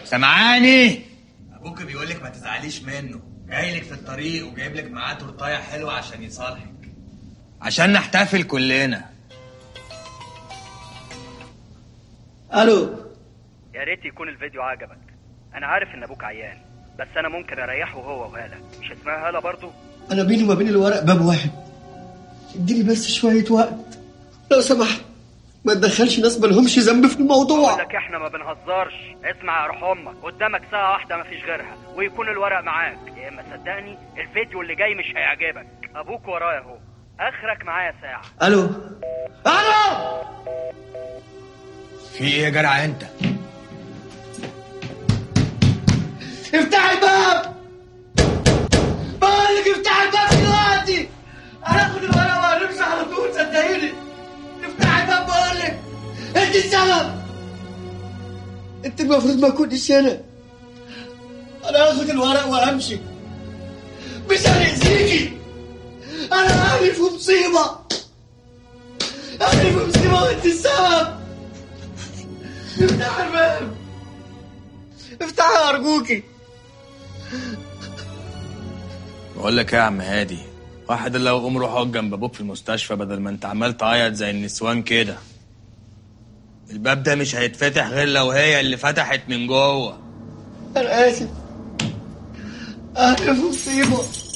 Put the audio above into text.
سامعاني ابوك بيقول لك ما تزعليش منه جاي لك في الطريق وجايب لك معاه تورتايه حلوه عشان يصالحك عشان نحتفل كلنا الو يا ريت يكون الفيديو عجبك انا عارف ان ابوك عيان بس انا ممكن اريحه هو وهاله مش اسمها هاله برضو انا بيني وما بين الورق باب واحد اديني بس شويه وقت لو سمحت ما تدخلش ناس مالهمش ذنب في الموضوع لك احنا ما بنهزرش اسمع يا روح امك قدامك ساعه واحده ما فيش غيرها ويكون الورق معاك يا اما صدقني الفيديو اللي جاي مش هيعجبك ابوك ورايا اهو اخرك معايا ساعه الو الو في ايه يا جدع انت افتح الباب بقول لك افتح الباب دلوقتي هناخد الورق وهنمشي على طول صدقيني افتح الباب بقول لك انت السبب انت المفروض ما كنتش هنا انا هاخد الورق وهمشي مش هنأذيكي انا اهلي في مصيبه اهلي في مصيبه وانت السبب افتح الباب افتحها ارجوكي بقول لك ايه يا عم هادي واحد الا وقوم روح اقعد جنب ابوك في المستشفى بدل ما انت عمال تعيط زي النسوان كده الباب ده مش هيتفتح غير لو هي اللي فتحت من جوه انا اسف انا في مصيبه